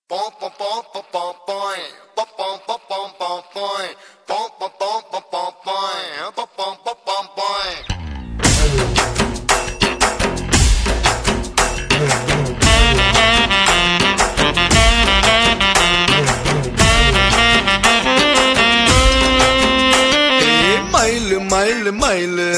Bom, bom, bom, bom, bom, boing. Bom, bom, bom, bom, bom, boing. Bom, bom, bom, bom, bom, boing. Bom, bom, bom, bom, boing. ఏ మైలు మైలు మైలు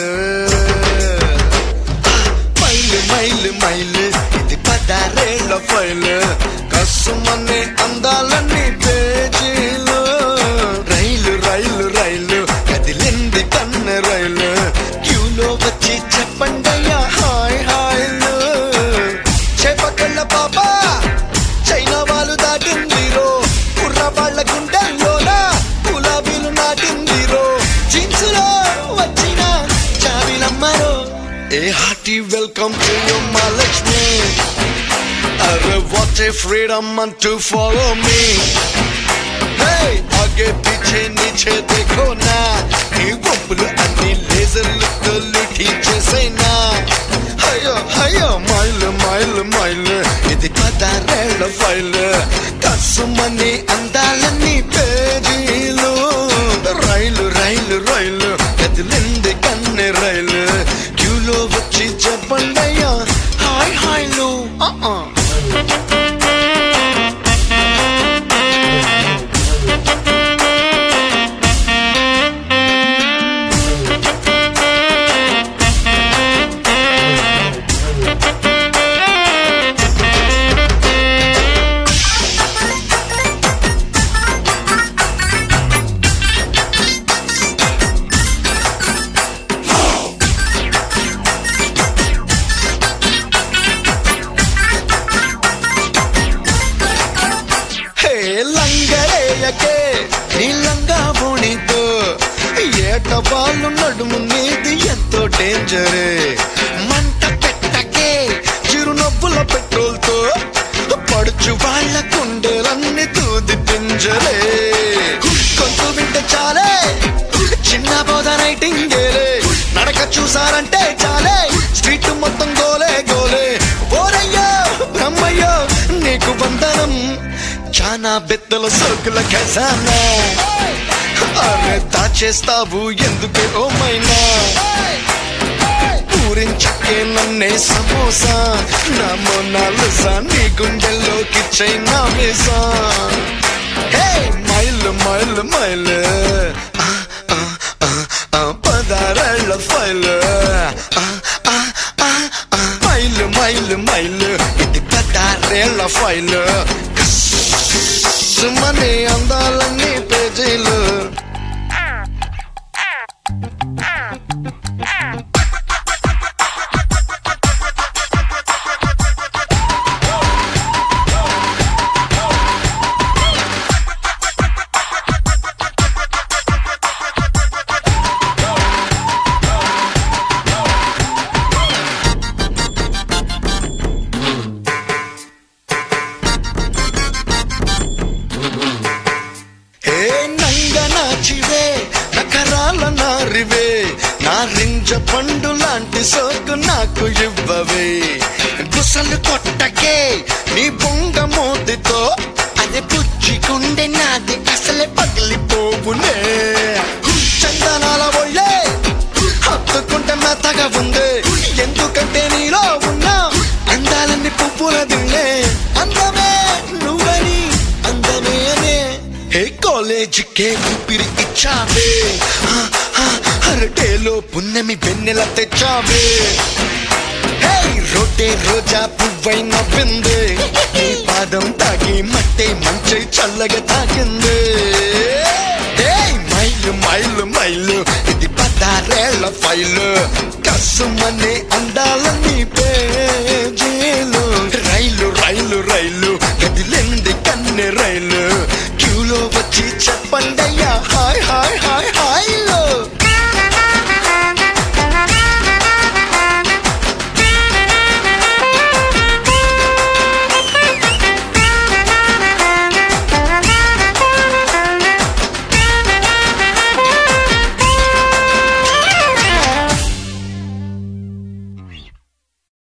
మైలు మైలు మైలు ఇది పదారేళ్ల file కసుమని అందాలన్నీ పేజీలు రైలు రైలు రైలు కదిలింది కన్నె రైలు క్యూలో వచ్చి చెప్పండయ్యా hi హాయ్లు చేపకళ్ళ పాపా China వాళ్ళు దాటిందిరో కుర్ర వాళ్ళ గుండెల్లోనా గులాబీలు నాటిందిరో జీన్స్ లో వచ్చిన చావిలమ్మరో a hearty welcome to you Mahalakshmi అరే what a freedom and to follow me Hey, आगे पीछे नीचे देखो ना ఈ గొప్పలు అన్ని లేజర్లతో లిఖించేసైనా అయ్యో అయ్యో మైలు మైలు మైలు ఇది పదారేళ్ల ఫైల్ కసుమని అందాలన్నీ పేజీలు రైలు రైలు రైలు కదిలింది కన్నె రైలు క్యూలో వచ్చి చెప్పండయ్యా హాయ్ హాయ్లు ఆ హే లంగరేయకే నీలంగా బోణితో ఏట వాళ్ళు నడుము నీది ఎంతో డేంజరే మంట పెట్టకే చిరునవ్వుల పెట్రోల్తో పడుచు వాళ్ళ కుండెలన్నీ తూది పింజరే కొంత వింటే చాలే చిన్న బోధ నైటింగేలే నడక చూసారంటే చాలే స్ట్రీట్ మొత్తం గోలే గోలే ఓరయ్యో బ్రహ్మయ్యో నీకు వందనం చానా బెత్తల సోకుల ఖజానా అరే దాచేస్తావు ఎందుకే ఓ మైనా పూరించకే నన్నే సమోసా నా మొనాలుసా నీ గుండెల్లోకి చైనా వేసా హే మైలు మైలు మైలు ఆ, ఆ, ఆ, ఆ, పదారేళ్ల ఫైలు ఆ, ఆ, ఆ, ఆ, మైలు మైలు మైలు ఇది పదారేళ్ల ఫైలు సుమని అందాలన్నీ పేజీలు హే నంగ నాచివే నకరాల నారివే నా రింజ పండు లాంటి సోకు నాకు ఇవ్వవే గుసలు కొట్టకే నీ బొంగ మోదితో అది పుచ్చుకుండే నాది అసలే పగిలిపోవునే చందనాల ఒళ్ళే హత్తుకుంటే మెత్తగా ఉంది ఎందుకంటే నీలో ఉన్నా అందాలన్నీ పువ్వుల దిల్లే అందమే నువ్వని అందమే అనే హే కాలేజీకే ఊపిరి ఇచ్చావే ఆ, ఆ, అరటేలో పున్నమి వెన్నెల తెచ్చావే హే రోటే రోజా పువ్వై నవ్వింది నీ పాదం తాగి మట్టే మంచి చల్లగా తాకింది హే మైలు మైలు మైలు ఇది పదారేళ్ల ఫైలు కసుమని అందాలని పేజీలు